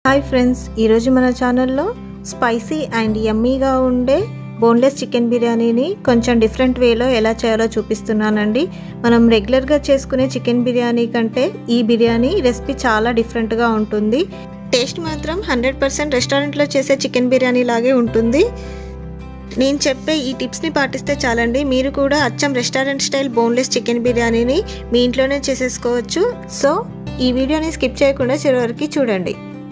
hi friends ఈరోజు మన ఛానల్లో స్పైసీ అండ్ యమ్మీగా ఉండే బోన్లెస్ చికెన్ బిర్యానీని కొంచెం డిఫరెంట్ వేలో ఎలా చేయాలో చూపిస్తున్నానండి మనం రెగ్యులర్గా చేసుకునే చికెన్ బిర్యానీ కంటే ఈ బిర్యానీ రెసిపీ చాలా డిఫరెంట్గా ఉంటుంది టేస్ట్ మాత్రం హండ్రెడ్ పర్సెంట్ రెస్టారెంట్లో చేసే చికెన్ బిర్యానీ లాగే ఉంటుంది నేను చెప్పే ఈ టిప్స్ని పాటిస్తే చాలండి మీరు కూడా అచ్చం రెస్టారెంట్ స్టైల్ బోన్లెస్ చికెన్ బిర్యానీని మీ ఇంట్లోనే చేసేసుకోవచ్చు సో ఈ వీడియోని స్కిప్ చేయకుండా చివరికి చూడండి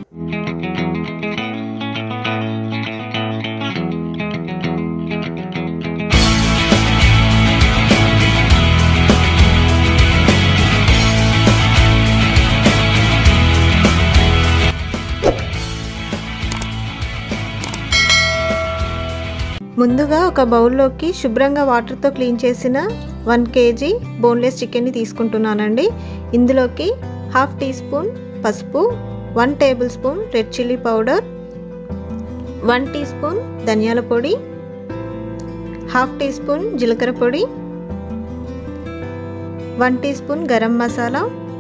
ముందుగా ఒక బౌల్లోకి శుభ్రంగా వాటర్తో క్లీన్ చేసిన వన్ కేజీ బోన్లెస్ చికెన్ని తీసుకుంటున్నానండి ఇందులోకి హాఫ్ టీ స్పూన్ పసుపు one tablespoon red chilli powder one teaspoon ధనియాల పొడి హాఫ్ టీ స్పూన్ జీలకర్ర పొడి one teaspoon garam masala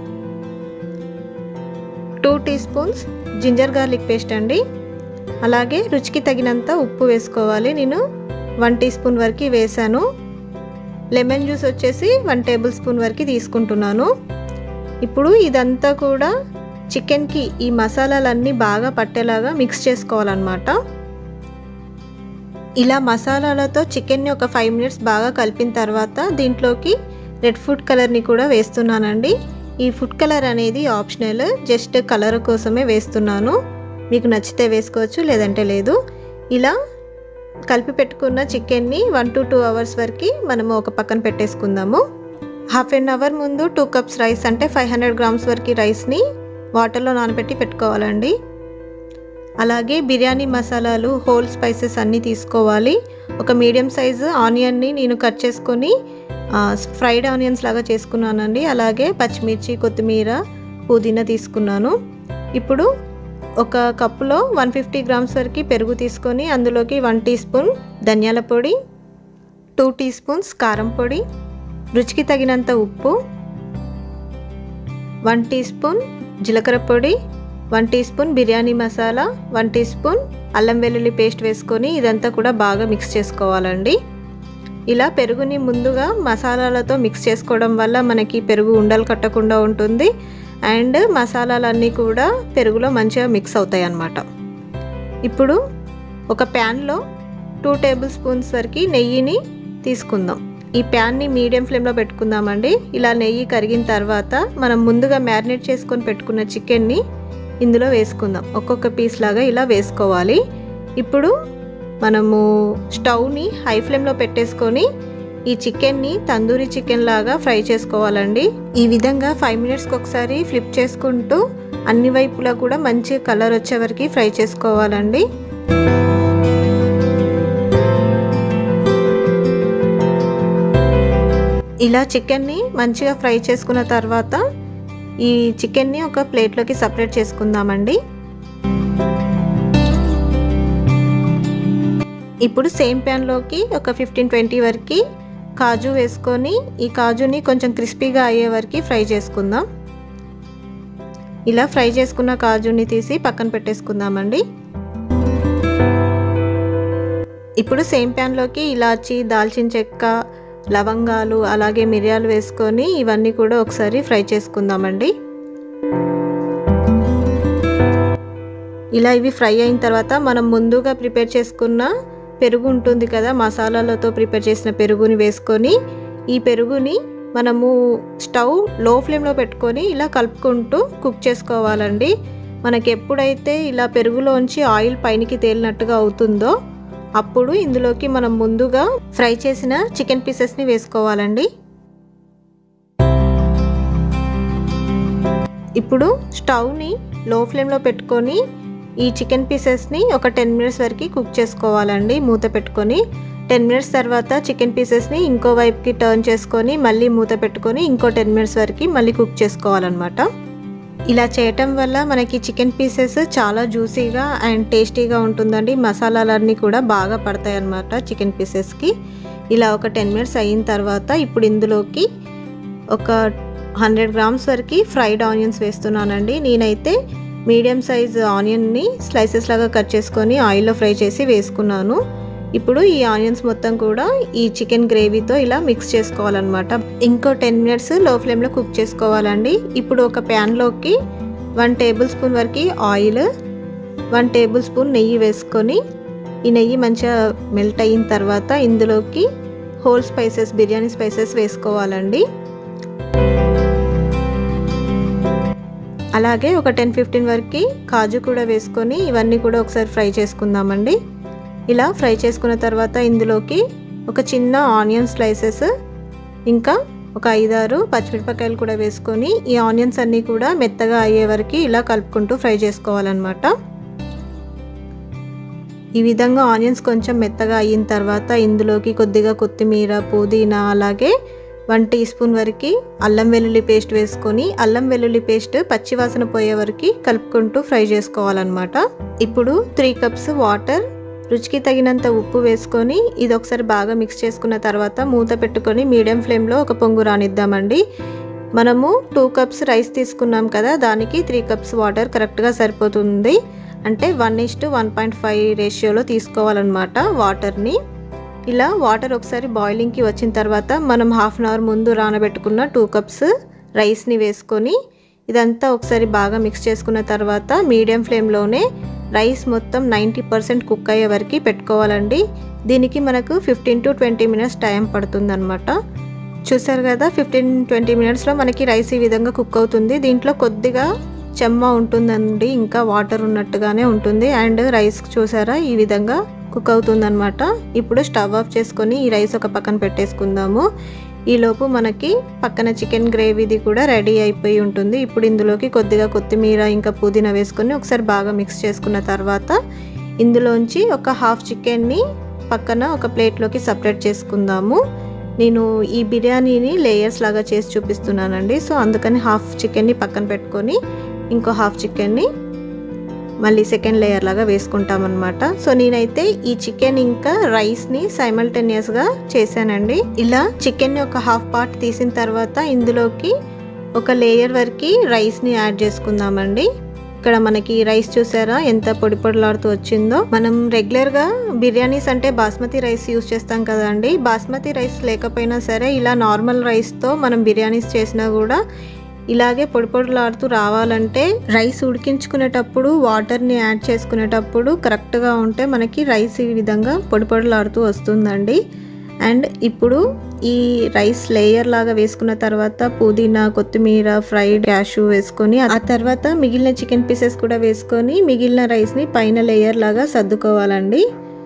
two teaspoons ginger garlic paste అండి అలాగే రుచికి తగినంత ఉప్పు వేసుకోవాలి నేను వన్ టీ స్పూన్ వరకు వేసాను లెమన్ జ్యూస్ వచ్చేసి వన్ టేబుల్ స్పూన్ వరకు తీసుకుంటున్నాను ఇప్పుడు ఇదంతా కూడా చికెన్కి ఈ మసాలాలన్నీ బాగా పట్టేలాగా మిక్స్ చేసుకోవాలన్నమాట ఇలా మసాలాలతో చికెన్ని ఒక ఫైవ్ మినిట్స్ బాగా కలిపిన తర్వాత దీంట్లోకి రెడ్ ఫుడ్ కలర్ని కూడా వేస్తున్నానండి ఈ ఫుడ్ కలర్ అనేది ఆప్షనల్ జస్ట్ కలర్ కోసమే వేస్తున్నాను మీకు నచ్చితే వేసుకోవచ్చు లేదంటే లేదు ఇలా కలిపి పెట్టుకున్న చికెన్ని వన్ టు టూ అవర్స్ వరకు మనము ఒక పక్కన పెట్టేసుకుందాము హాఫ్ అన్ అవర్ ముందు టూ కప్స్ రైస్ అంటే ఫైవ్ హండ్రెడ్ గ్రామ్స్ వరకు రైస్ని వాటర్లో నానబెట్టి పెట్టుకోవాలండి అలాగే బిర్యానీ మసాలాలు హోల్ స్పైసెస్ అన్నీ తీసుకోవాలి ఒక మీడియం సైజు ఆనియన్ని నేను కట్ చేసుకొని ఫ్రైడ్ ఆనియన్స్ లాగా చేసుకున్నానండి అలాగే పచ్చిమిర్చి కొత్తిమీర పుదీనా తీసుకున్నాను ఇప్పుడు ఒక కప్పులో వన్ ఫిఫ్టీ గ్రామ్స్ వరకు పెరుగు తీసుకొని అందులోకి వన్ టీ స్పూన్ ధనియాల పొడి టూ టీ స్పూన్స్ కారం పొడి రుచికి తగినంత ఉప్పు వన్ టీ స్పూన్ జీలకర్ర పొడి one teaspoon biryani masala one teaspoon అల్లం వెల్లుల్లి పేస్ట్ వేసుకొని ఇదంతా కూడా బాగా మిక్స్ చేసుకోవాలండి ఇలా పెరుగుని ముందుగా మసాలాలతో మిక్స్ చేసుకోవడం వల్ల మనకి పెరుగు ఉండలు కట్టకుండా ఉంటుంది అండ్ మసాలాలన్నీ కూడా పెరుగులో మంచిగా మిక్స్ అవుతాయి అన్నమాట ఇప్పుడు ఒక ప్యాన్లో టూ టేబుల్ స్పూన్స్ వరకు నెయ్యిని తీసుకుందాం ఈ ప్యాన్ని మీడియం ఫ్లేమ్లో పెట్టుకుందామండి ఇలా నెయ్యి కరిగిన తర్వాత మనం ముందుగా మ్యారినేట్ చేసుకొని పెట్టుకున్న చికెన్ని ఇందులో వేసుకుందాం ఒక్కొక్క పీస్ లాగా ఇలా వేసుకోవాలి ఇప్పుడు మనము స్టవ్ని హై ఫ్లేమ్లో పెట్టేసుకొని ఈ చికెన్ని తందూరి చికెన్ లాగా ఫ్రై చేసుకోవాలండి ఈ విధంగా ఫైవ్ మినిట్స్కి ఒకసారి ఫ్లిప్ చేసుకుంటూ అన్ని వైపులా కూడా మంచి కలర్ వచ్చే వరకు ఫ్రై చేసుకోవాలండి ఇలా చికెన్ని మంచిగా ఫ్రై చేసుకున్న తర్వాత ఈ చికెన్ని ఒక ప్లేట్లోకి సపరేట్ చేసుకుందామండి ఇప్పుడు సేమ్ ప్యాన్లోకి ఒక ఫిఫ్టీన్ ట్వంటీ వరకు కాజు వేసుకొని ఈ కాజుని కొంచెం క్రిస్పీగా అయ్యే వరకు ఫ్రై చేసుకుందాం ఇలా ఫ్రై చేసుకున్న కాజుని తీసి పక్కన పెట్టేసుకుందామండి ఇప్పుడు సేమ్ ప్యాన్లోకి ఇలాచి దాల్చిన చెక్క లవంగాలు అలాగే మిరియాలు వేసుకొని ఇవన్నీ కూడా ఒకసారి ఫ్రై చేసుకుందామండి ఇలా ఇవి ఫ్రై అయిన తర్వాత మనం ముందుగా ప్రిపేర్ చేసుకున్న పెరుగు ఉంటుంది కదా మసాలాలతో ప్రిపేర్ చేసిన పెరుగుని వేసుకొని ఈ పెరుగుని మనము స్టవ్ లో ఫ్లేమ్లో పెట్టుకొని ఇలా కలుపుకుంటూ కుక్ చేసుకోవాలండి మనకి ఎప్పుడైతే ఇలా పెరుగులోంచి ఆయిల్ పైనకి తేలినట్టుగా అవుతుందో అప్పుడు ఇందులోకి మనం ముందుగా ఫ్రై చేసిన చికెన్ పీసెస్ని వేసుకోవాలండి ఇప్పుడు స్టవ్ని లో ఫ్లేమ్లో పెట్టుకొని ఈ చికెన్ పీసెస్ని ఒక టెన్ మినిట్స్ వరకు కుక్ చేసుకోవాలండి మూత పెట్టుకొని టెన్ మినిట్స్ తర్వాత చికెన్ పీసెస్ని ఇంకో వైపుకి టర్న్ చేసుకొని మళ్ళీ మూత పెట్టుకొని ఇంకో టెన్ మినిట్స్ వరకు మళ్ళీ కుక్ చేసుకోవాలన్నమాట ఇలా చేయటం వల్ల మనకి చికెన్ పీసెస్ చాలా జ్యూసీగా అండ్ టేస్టీగా ఉంటుందండి మసాలాలన్నీ కూడా బాగా పడతాయి అన్నమాట చికెన్ పీసెస్కి ఇలా ఒక టెన్ మినిట్స్ అయిన తర్వాత ఇప్పుడు ఇందులోకి ఒక హండ్రెడ్ గ్రామ్స్ వరకు ఫ్రైడ్ ఆనియన్స్ వేస్తున్నానండి నేనైతే మీడియం సైజ్ ఆనియన్ని స్లైసెస్ లాగా కట్ చేసుకొని ఆయిల్లో ఫ్రై చేసి వేసుకున్నాను ఇప్పుడు ఈ ఆనియన్స్ మొత్తం కూడా ఈ చికెన్ గ్రేవీతో ఇలా మిక్స్ చేసుకోవాలన్నమాట ఇంకో టెన్ మినిట్స్ లో ఫ్లేమ్లో కుక్ చేసుకోవాలండి ఇప్పుడు ఒక ప్యాన్లోకి వన్ టేబుల్ స్పూన్ వరకు ఆయిల్ వన్ టేబుల్ స్పూన్ నెయ్యి వేసుకొని ఈ నెయ్యి మంచిగా మెల్ట్ అయిన తర్వాత ఇందులోకి హోల్ స్పైసెస్ బిర్యానీ స్పైసెస్ వేసుకోవాలండి అలాగే ఒక టెన్ ఫిఫ్టీన్ వరకు కాజు కూడా వేసుకొని ఇవన్నీ కూడా ఒకసారి ఫ్రై చేసుకుందామండి ఇలా ఫ్రై చేసుకున్న తర్వాత ఇందులోకి ఒక చిన్న ఆనియన్ స్లైసెస్ ఇంకా ఒక ఐదారు పచ్చిమిరపకాయలు కూడా వేసుకొని ఈ ఆనియన్స్ అన్నీ కూడా మెత్తగా అయ్యే వరకు ఇలా కలుపుకుంటూ ఫ్రై చేసుకోవాలన్నమాట ఈ విధంగా ఆనియన్స్ కొంచెం మెత్తగా అయిన తర్వాత ఇందులోకి కొద్దిగా కొత్తిమీర పుదీనా అలాగే వన్ టీ స్పూన్ వరకు అల్లం వెల్లుల్లి పేస్ట్ వేసుకొని అల్లం వెల్లుల్లి పేస్ట్ పచ్చివాసన పోయే వరకు కలుపుకుంటూ ఫ్రై చేసుకోవాలన్నమాట ఇప్పుడు త్రీ కప్స్ వాటర్ రుచికి తగినంత ఉప్పు వేసుకొని ఇది ఒకసారి బాగా మిక్స్ చేసుకున్న తర్వాత మూత పెట్టుకొని మీడియం ఫ్లేమ్లో ఒక పొంగు రానిద్దామండి మనము టూ కప్స్ రైస్ తీసుకున్నాం కదా దానికి త్రీ కప్స్ వాటర్ కరెక్ట్గా సరిపోతుంది అంటే one is to one point five రేషియోలో తీసుకోవాలన్నమాట వాటర్ని ఇలా వాటర్ ఒకసారి బాయిలింగ్కి వచ్చిన తర్వాత మనం హాఫ్ అన్ అవర్ ముందు నానబెట్టుకున్న టూ కప్స్ రైస్ని వేసుకొని ఇదంతా ఒకసారి బాగా మిక్స్ చేసుకున్న తర్వాత మీడియం ఫ్లేమ్లోనే రైస్ మొత్తం నైంటీ పర్సెంట్ కుక్ అయ్యే వరకు పెట్టుకోవాలండి దీనికి మనకు fifteen to twenty minutes time పడుతుందన్నమాట చూసారు కదా ఫిఫ్టీన్ ట్వంటీ మినిట్స్లో మనకి రైస్ ఈ విధంగా కుక్ అవుతుంది దీంట్లో కొద్దిగా చెమ్మ ఉంటుందండి ఇంకా వాటర్ ఉన్నట్టుగానే ఉంటుంది అండ్ రైస్ చూసారా ఈ విధంగా కుక్ అవుతుందన్నమాట ఇప్పుడు స్టవ్ ఆఫ్ చేసుకొని ఈ రైస్ ఒక పక్కన పెట్టేసుకుందాము ఈలోపు మనకి పక్కన చికెన్ గ్రేవీది కూడా రెడీ అయిపోయి ఉంటుంది ఇప్పుడు ఇందులోకి కొద్దిగా కొత్తిమీర ఇంకా పుదీనా వేసుకొని ఒకసారి బాగా మిక్స్ చేసుకున్న తర్వాత ఇందులోంచి ఒక హాఫ్ చికెన్ని పక్కన ఒక ప్లేట్లోకి సపరేట్ చేసుకుందాము నేను ఈ బిర్యానీని లేయర్స్ లాగా చేసి చూపిస్తున్నానండి సో అందుకని హాఫ్ చికెన్ని పక్కన పెట్టుకొని ఇంకో హాఫ్ చికెన్ని మళ్ళీ సెకండ్ లేయర్ లాగా వేసుకుంటామన్నమాట సో నేనైతే ఈ చికెన్ ఇంకా రైస్ని సైమల్టేనియస్గా చేశానండి ఇలా చికెన్ని ఒక హాఫ్ పార్ట్ తీసిన తర్వాత ఇందులోకి ఒక లేయర్ వరకు రైస్ని యాడ్ చేసుకుందామండి ఇక్కడ మనకి రైస్ చూసారా ఎంత పొడి పొడిలాడుతూ వచ్చిందో మనం రెగ్యులర్గా బిర్యానీస్ అంటే బాస్మతి రైస్ యూస్ చేస్తాం కదండి బాస్మతి రైస్ లేకపోయినా సరే ఇలా నార్మల్ రైస్తో మనం బిర్యానీస్ చేసినా కూడా ఇలాగే పొడి పొడిలాడుతూ రావాలంటే రైస్ ఉడికించుకునేటప్పుడు వాటర్ని యాడ్ చేసుకునేటప్పుడు కరెక్ట్గా ఉంటే మనకి రైస్ ఈ విధంగా పొడి పొడిలాడుతూ వస్తుందండి అండ్ ఇప్పుడు ఈ రైస్ లేయర్ లాగా వేసుకున్న తర్వాత పుదీనా కొత్తిమీర ఫ్రైడ్ క్యాషు వేసుకొని ఆ తర్వాత మిగిలిన చికెన్ పీసెస్ కూడా వేసుకొని మిగిలిన రైస్ని పైన లేయర్ లాగా సర్దుకోవాలండి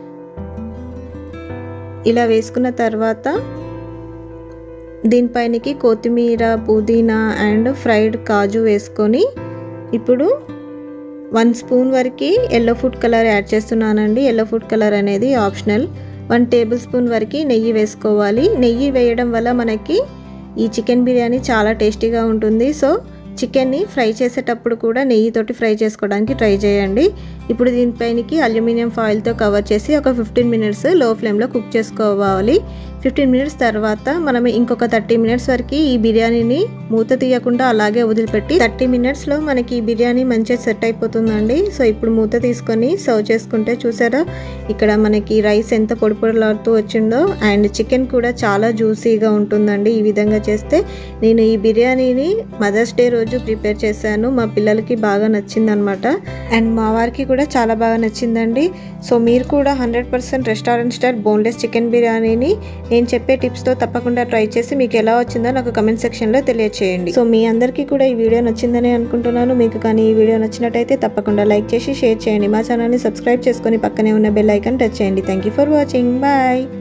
ఇలా వేసుకున్న తర్వాత దీనిపైనకి కొత్తిమీర పుదీనా అండ్ ఫ్రైడ్ కాజు వేసుకొని ఇప్పుడు వన్ స్పూన్ వరకు ఎల్లో ఫుడ్ కలర్ యాడ్ చేస్తున్నానండి ఎల్లో ఫుడ్ కలర్ అనేది ఆప్షనల్ వన్ టేబుల్ స్పూన్ వరకు నెయ్యి వేసుకోవాలి నెయ్యి వేయడం వల్ల మనకి ఈ చికెన్ బిర్యానీ చాలా టేస్టీగా ఉంటుంది సో చికెన్ని ఫ్రై చేసేటప్పుడు కూడా నెయ్యితోటి ఫ్రై చేసుకోవడానికి ట్రై చేయండి ఇప్పుడు దీనిపైనకి అల్యూమినియం ఫాయిల్తో కవర్ చేసి ఒక ఫిఫ్టీన్ మినిట్స్ లో ఫ్లేమ్లో కుక్ చేసుకోవాలి ఫిఫ్టీన్ మినిట్స్ తర్వాత మనం ఇంకొక థర్టీ మినిట్స్ వరకు ఈ బిర్యానీని మూత తీయకుండా అలాగే వదిలిపెట్టి థర్టీ మినిట్స్లో మనకి ఈ బిర్యానీ మంచిగా సెట్ అయిపోతుందండి సో ఇప్పుడు మూత తీసుకొని సర్వ్ చేసుకుంటే చూసారా ఇక్కడ మనకి రైస్ ఎంత పొడి పొడిలాడుతూ వచ్చిందో అండ్ చికెన్ కూడా చాలా జ్యూసీగా ఉంటుందండి ఈ విధంగా చేస్తే నేను ఈ బిర్యానీని మదర్స్ డే రోజు ప్రిపేర్ చేశాను మా పిల్లలకి బాగా నచ్చిందనమాట అండ్ మా వారికి కూడా చాలా బాగా నచ్చిందండి సో మీరు కూడా hundred percent restaurant style boneless chicken బిర్యానీని నేను చెప్పే టిప్స్తో తప్పకుండా ట్రై చేసి మీకు ఎలా వచ్చిందో నాకు కమెంట్ సెక్షన్లో తెలియచేయండి సో మీ అందరికీ కూడా ఈ వీడియో నచ్చిందని అనుకుంటున్నాను మీకు కానీ ఈ వీడియో నచ్చినట్టయితే తప్పకుండా లైక్ చేసి షేర్ చేయండి మా ఛానల్ని సబ్స్క్రైబ్ చేసుకొని పక్కనే ఉన్న బెల్ ఐకాన్ టచ్ చేయండి thank you for watching bye